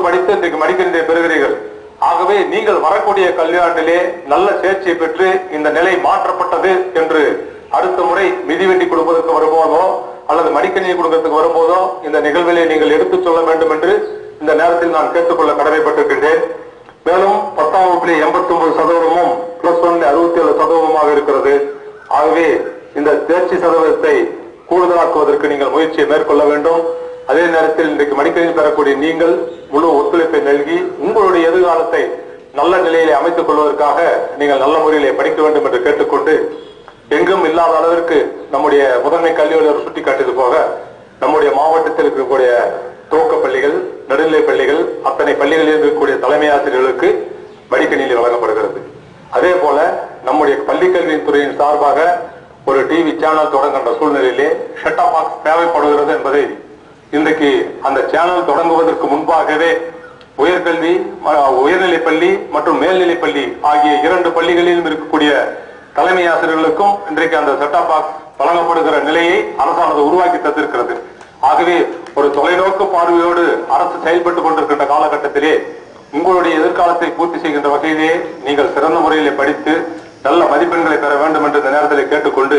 படித்து இன்றைக்கு மடிக்கணினியை பெறுகிறீர்கள் ஆகவே நீங்கள் வரக்கூடிய கல்வியாண்டிலே நல்ல தேர்ச்சியை பெற்று இந்த நிலை மாற்றப்பட்டது என்று அடுத்த முறை மிதிவண்டி கொடுப்பதற்கு வரும்போதோ அல்லது மடிக்கணினி கொடுக்கறதுக்கு வரும்போதோ இந்த நிகழ்விலே நீங்கள் எடுத்துச் சொல்ல வேண்டும் என்று இந்த நேரத்தில் நான் கேட்டுக்கொள்ள கடமைப்பட்டிருக்கின்றேன் மேலும் பத்தாம் வகுப்பிலே எண்பத்தி ஒன்பது சதவீதமும் பிளஸ் ஒன்ல அறுபத்தி ஏழு சதவீதமாக இருக்கிறது ஆகவே இந்த தேர்ச்சி சதவீதத்தை கூடுதலாக்குவதற்கு நீங்கள் முயற்சியை மேற்கொள்ள வேண்டும் அதே நேரத்தில் இன்றைக்கு மடிக்கணினி பெறக்கூடிய நீங்கள் முழு ஒத்துழைப்பை நல்கி உங்களுடைய எதிர்காலத்தை நல்ல நிலையிலே அமைத்துக் கொள்வதற்காக நீங்கள் நல்ல முறையிலே படிக்க வேண்டும் என்று கேட்டுக்கொண்டு எங்கும் இல்லாத அளவிற்கு நம்முடைய முதன்மை கல்வி அலுவலர் சுட்டி காட்டியது போக நம்முடைய மாவட்டத்தில் இருக்கக்கூடிய துவக்க பள்ளிகள் நடுநிலை பள்ளிகள் அத்தனை பள்ளிகளில் இருக்கக்கூடிய தலைமை ஆசிரியர்களுக்கு மடிக்கணினி வழங்கப்படுகிறது அதே போல நம்முடைய பள்ளிக்கல்வித் துறையின் சார்பாக ஒரு டிவி சேனல் தொடங்குகின்ற சூழ்நிலையிலே ஷட்டா பாக்ஸ் தேவைப்படுகிறது என்பதை இன்றைக்கு அந்த சேனல் தொடங்குவதற்கு முன்பாகவே உயர்கல்வி ம- உயர்நிலைப் பள்ளி மற்றும் மேல்நிலைப் பள்ளி ஆகிய இரண்டு பள்ளிகளிலும் இருக்கக்கூடிய தலைமை ஆசிரியர்களுக்கும் இன்றைக்கு அந்த செட்டா பாக்ஸ் வழங்கப்படுகிற நிலையை அரசானது உருவாக்கி தந்திருக்கிறது ஆகவே ஒரு தொலைநோக்கு பார்வையோடு அரசு செயல்பட்டுக் கொண்டிருக்கின்ற காலகட்டத்திலே உங்களுடைய எதிர்காலத்தை பூர்த்தி செய்கின்ற வகையிலே நீங்கள் சிறந்த முறையிலே படித்து நல்ல மதிப்பெண்களை பெற வேண்டும் என்று இந்த நேரத்தில் கேட்டுக்கொண்டு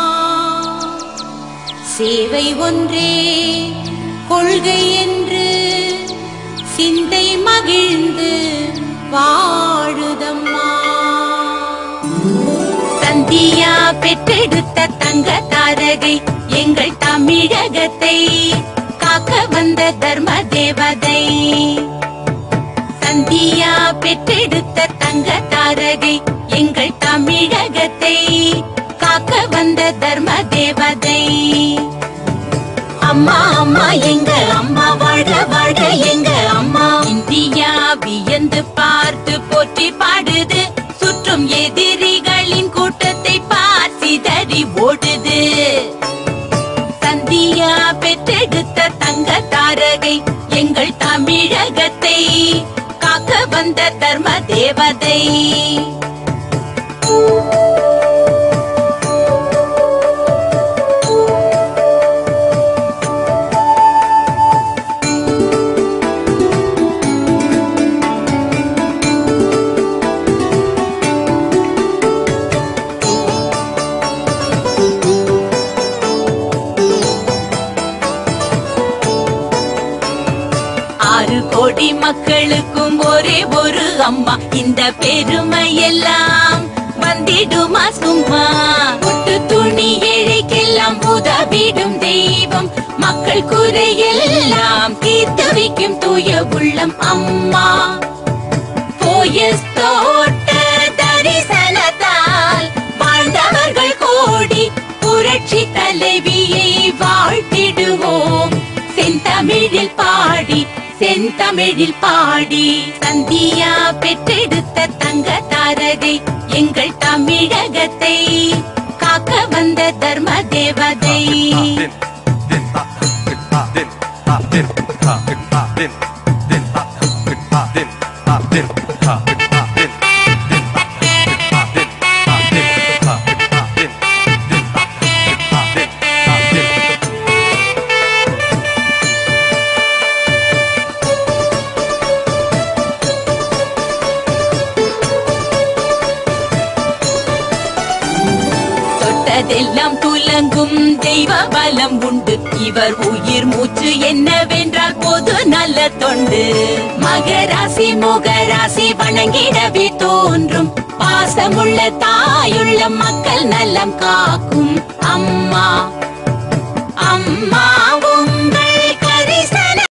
சேவை ஒன்றே கொள்கை என்று சிந்தை மகிழ்ந்து வாழுதம்மா சந்தியா பெற்றெடுத்த தங்க தாரகை எங்கள் தமிழகத்தை காக்க வந்த தர்ம தேவதை சந்தியா பெற்றெடுத்த தங்க தாரகை எங்கள் தமிழகத்தை காக்க வந்த தர்ம தேவதை அம்மா அம்மா எங்க அம்மா வாழ வாழ எங்க அம்மா இந்தியா வியந்து பார்த்து போற்றி பாடுது சுற்றும் எதிரிகளின் கூட்டத்தை பார் சிதறி ஓடுது சந்தியா பெற்றெடுத்த தங்க தாரகை எங்கள் தமிழகத்தை காக்க வந்த தர்ம தேவதை ஆறு கோடி மக்களுக்கும் ஒரே ஒரு அம்மா இந்த பெருமை எல்லாம் வந்திடுமா சும்மா ஒட்டு துணி ஏழைக்கெல்லாம் உதவிடும் தெய்வம் மக்கள் குறையெல்லாம் தீர்த்து வைக்கும் தூய உள்ளம் அம்மா போயஸ் தோட்ட தரிசனத்தால் வாழ்ந்தவர்கள் கோடி புரட்சி தலைவியை வாழ்த்திடுவோம் செந்தமிழில் பாடி செந்தமிழில் பாடி சந்தியா பெற்றெடுத்த தங்க தாரகை எங்கள் தமிழகத்தை காக்க வந்த தர்ம தேவதை தொட்டதெல்லாம் துலங்கும் தெய்வ பலம் உண்டு இவர் உயிர் மூச்சு என்னவென்றால் பொது நல்ல தொண்டு மகராசி முகராசி வணங்கிடவே தோன்றும் பாசமுள்ள தாயுள்ள மக்கள் நலம் காக்கும் அம்மா அம்மா